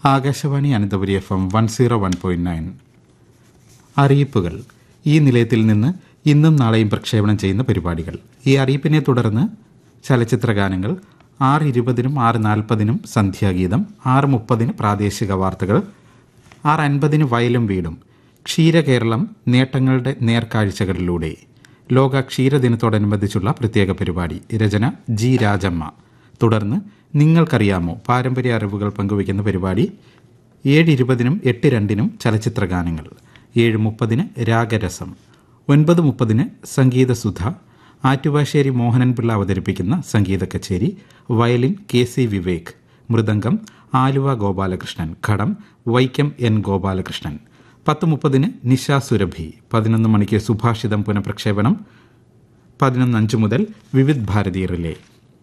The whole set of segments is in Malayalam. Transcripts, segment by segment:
Akashvani Ananthapuri F M one zero one point nine അറിയിപ്പുകൾ ഈ നിലയത്തിൽ നിന്ന് ഇന്നും നാളെയും പ്രക്ഷേപണം ചെയ്യുന്ന പരിപാടികൾ ഈ അറിയിപ്പിനെ തുടർന്ന് ചലച്ചിത്ര ഗാനങ്ങൾ ആറ് ഇരുപതിനും ആറ് നാൽപ്പതിനും സന്ധ്യാഗീതം ആറ് മുപ്പതിന് പ്രാദേശിക വാർത്തകൾ ആറ് അൻപതിന് വയലും വീടും ക്ഷീരകേരളം നേട്ടങ്ങളുടെ നേർക്കാഴ്ചകളിലൂടെ ലോക ക്ഷീരദിനത്തോടനുബന്ധിച്ചുള്ള പ്രത്യേക പരിപാടി രചന ജി രാജമ്മ തുടർന്ന് നിങ്ങൾക്കറിയാമോ പാരമ്പര്യ അറിവുകൾ പങ്കുവയ്ക്കുന്ന പരിപാടി ഏഴ് ഇരുപതിനും എട്ട് രണ്ടിനും ചലച്ചിത്ര ഗാനങ്ങൾ ഏഴ് മുപ്പതിന് രാഗരസം ഒൻപത് മുപ്പതിന് സംഗീതസുധ ആറ്റുവാശ്ശേരി മോഹനൻപിള്ള അവതരിപ്പിക്കുന്ന സംഗീത കച്ചേരി violin K C Vivek mridangam Aluva Gopalakrishnan ghatam Vaikom N Gopalakrishnan പത്ത് മുപ്പതിന് നിശ സുരഭി പതിനൊന്ന് മണിക്ക് സുഭാഷിതം പുനഃപ്രക്ഷേപണം പതിനൊന്ന് അഞ്ച് മുതൽ വിവിധ് ഭാരതി റിലേ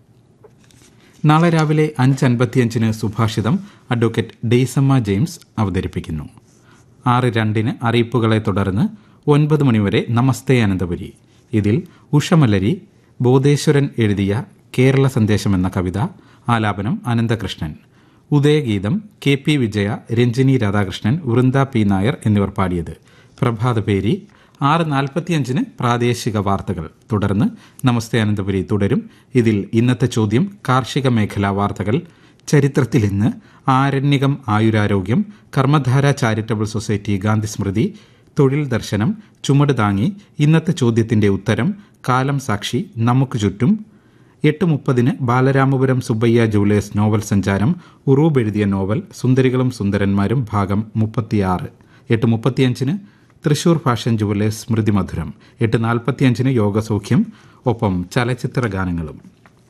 നാളെ രാവിലെ അഞ്ച് അൻപത്തിയഞ്ചിന് സുഭാഷിതം അഡ്വക്കേറ്റ് ഡെയ്സമ്മ ജെയിംസ് അവതരിപ്പിക്കുന്നു ആറ് രണ്ടിന് അറിയിപ്പുകളെ തുടർന്ന് ഒൻപത് മണിവരെ നമസ്തേ അനന്തപുരി ഇതിൽ ഉഷമലരി ബോധേശ്വരൻ എഴുതിയ കേരള സന്ദേശം എന്ന കവിത ആലാപനം Ananthakrishnan Udayageetham K P Vijaya Ranjini Radhakrishnan Vrinda P Nair എന്നിവർ പാടിയത് പ്രഭാതപേരി ആറ് നാൽപ്പത്തിയഞ്ചിന് പ്രാദേശിക വാർത്തകൾ തുടർന്ന് നമസ്തേ അനന്തപുരി തുടരും ഇതിൽ ഇന്നത്തെ ചോദ്യം കാർഷിക മേഖലാ വാർത്തകൾ ചരിത്രത്തിൽ ഇന്ന് ആരണ്യകം ആയുരാരോഗ്യം കർമ്മധാര ചാരിറ്റബിൾ സൊസൈറ്റി ഗാന്ധി സ്മൃതി തൊഴിൽ ദർശനം ചുമട് താങ്ങി ഇന്നത്തെ ചോദ്യത്തിന്റെ ഉത്തരം കാലം സാക്ഷി നമുക്ക് ചുറ്റും എട്ട് മുപ്പതിന് ബാലരാമപുരം സുബ്ബയ്യ ജുവലേഴ്സ് നോവൽ സഞ്ചാരം ഉറൂബ് എഴുതിയ നോവൽ സുന്ദരികളും സുന്ദരന്മാരും ഭാഗം മുപ്പത്തിയാറ് എട്ട് മുപ്പത്തിയഞ്ചിന് തൃശൂർ ഫാഷൻ ജുവലേഴ്സ് സ്മൃതി മധുരം എട്ട് നാൽപ്പത്തിയഞ്ചിന് യോഗസൗഖ്യം ഒപ്പം ചലച്ചിത്ര ഗാനങ്ങളും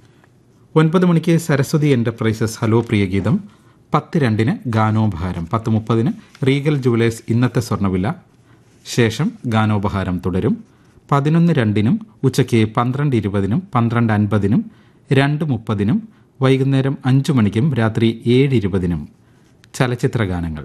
ഒൻപത് മണിക്ക് സരസ്വതി എന്റർപ്രൈസസ് ഹലോ പ്രിയഗീതം പത്ത് രണ്ടിന് ഗാനോപഹാരം പത്ത് മുപ്പതിന് റീഗൽ ജുവലേഴ്സ് ഇന്നത്തെ സ്വർണ്ണവില ശേഷം ഗാനോപഹാരം തുടരും പതിനൊന്ന് രണ്ടിനും ഉച്ചയ്ക്ക് പന്ത്രണ്ട് ഇരുപതിനും പന്ത്രണ്ട് അൻപതിനും രണ്ട് മുപ്പതിനും വൈകുന്നേരം അഞ്ചു മണിക്കും രാത്രി ഏഴ് ഇരുപതിനും ചലച്ചിത്ര ഗാനങ്ങൾ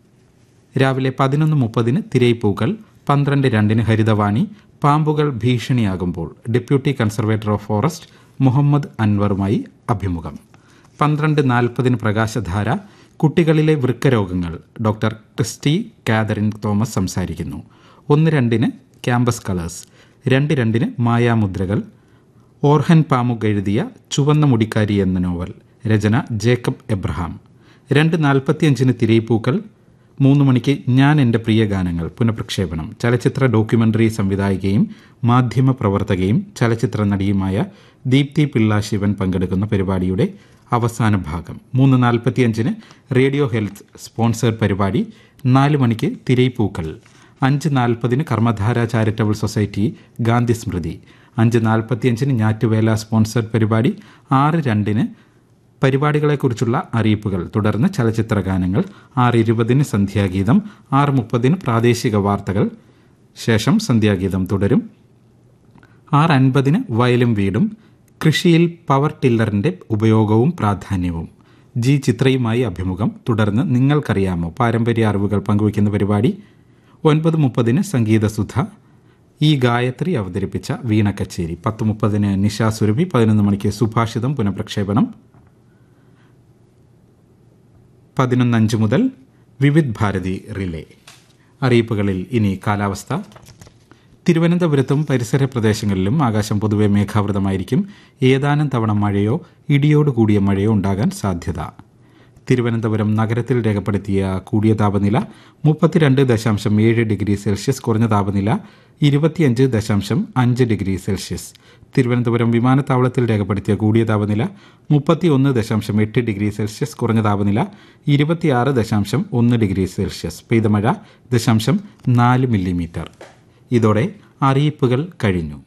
രാവിലെ പതിനൊന്ന് മുപ്പതിന് തിരയിപ്പൂക്കൾ പന്ത്രണ്ട് രണ്ടിന് ഹരിതവാണി പാമ്പുകൾ ഭീഷണിയാകുമ്പോൾ deputy conservator of forest Muhammad അൻവറുമായി അഭിമുഖം പന്ത്രണ്ട് നാൽപ്പതിന് പ്രകാശധാര കുട്ടികളിലെ വൃക്കരോഗങ്ങൾ ഡോക്ടർ ക്രിസ്റ്റി കാതറിൻ തോമസ് സംസാരിക്കുന്നു ഒന്ന് രണ്ടിന് ക്യാമ്പസ് കളേഴ്സ് രണ്ട് രണ്ടിന് മായാമുദ്രകൾ ഓർഹൻ പാമുഗ് എഴുതിയ ചുവന്ന മുടിക്കാരി എന്ന നോവൽ രചന ജേക്കബ് എബ്രഹാം രണ്ട് നാൽപ്പത്തിയഞ്ചിന് തിരയിപ്പൂക്കൾ മൂന്ന് മണിക്ക് ഞാൻ എൻ്റെ പ്രിയ ഗാനങ്ങൾ പുനഃപ്രക്ഷേപണം ചലച്ചിത്ര ഡോക്യുമെൻ്ററി സംവിധായികയും മാധ്യമ പ്രവർത്തകയും ചലച്ചിത്ര നടിയുമായ ദീപ്തി പിള്ള ശിവൻ പങ്കെടുക്കുന്ന പരിപാടിയുടെ അവസാന ഭാഗം മൂന്ന് നാൽപ്പത്തിയഞ്ചിന് റേഡിയോ ഹെൽത്ത് സ്പോൺസേഡ് പരിപാടി നാല് മണിക്ക് തിരയിപ്പൂക്കൾ അഞ്ച് നാൽപ്പതിന് കർമ്മധാര ചാരിറ്റബിൾ സൊസൈറ്റി ഗാന്ധി സ്മൃതി അഞ്ച് നാൽപ്പത്തിയഞ്ചിന് ഞാറ്റുവേല സ്പോൺസർഡ് പരിപാടി ആറ് രണ്ടിന് പരിപാടികളെക്കുറിച്ചുള്ള അറിയിപ്പുകൾ തുടർന്ന് ചലച്ചിത്ര ഗാനങ്ങൾ ആറ് ഇരുപതിന് സന്ധ്യാഗീതം ആറ് മുപ്പതിന് പ്രാദേശിക വാർത്തകൾ ശേഷം സന്ധ്യാഗീതം തുടരും ആറ് അൻപതിന് വയലും വീടും കൃഷിയിൽ പവർ ടില്ലറിന്റെ ഉപയോഗവും പ്രാധാന്യവും ജി ചിത്രയുമായി അഭിമുഖം തുടർന്ന് നിങ്ങൾക്കറിയാമോ പാരമ്പര്യ അറിവുകൾ പങ്കുവയ്ക്കുന്ന പരിപാടി ഒൻപത് മുപ്പതിന് സംഗീതസുധ ഈ ഗായത്രി അവതരിപ്പിച്ച വീണ കച്ചേരി പത്ത് മുപ്പതിന് നിശ സുരഭി പതിനൊന്ന് മണിക്ക് സുഭാഷിതം പുനഃപ്രക്ഷേപണം പതിനൊന്നഞ്ച് മുതൽ വിവിധ് ഭാരതി റിലേ അറിയിപ്പുകളിൽ ഇനി കാലാവസ്ഥ തിരുവനന്തപുരത്തും പരിസര പ്രദേശങ്ങളിലും ആകാശം പൊതുവെ മേഘാവൃതമായിരിക്കും ഏതാനും തവണ മഴയോ ഇടിയോട് കൂടിയ മഴയോ ഉണ്ടാകാൻ സാധ്യത തിരുവനന്തപുരം നഗരത്തിൽ രേഖപ്പെടുത്തിയ കൂടിയ താപനില മുപ്പത്തിരണ്ട് ദശാംശം ഏഴ് ഡിഗ്രി സെൽഷ്യസ് കുറഞ്ഞ താപനില ഇരുപത്തിയഞ്ച് ദശാംശം അഞ്ച് ഡിഗ്രി സെൽഷ്യസ് തിരുവനന്തപുരം വിമാനത്താവളത്തിൽ രേഖപ്പെടുത്തിയ കൂടിയ താപനില മുപ്പത്തിയൊന്ന് ദശാംശം എട്ട് ഡിഗ്രി സെൽഷ്യസ് കുറഞ്ഞ താപനില ഇരുപത്തിയാറ് ദശാംശം ഒന്ന് ഡിഗ്രി സെൽഷ്യസ് പെയ്ത മഴ ദശാംശം നാല് മില്ലിമീറ്റർ ഇതോടെ അറിയിപ്പുകൾ കഴിഞ്ഞു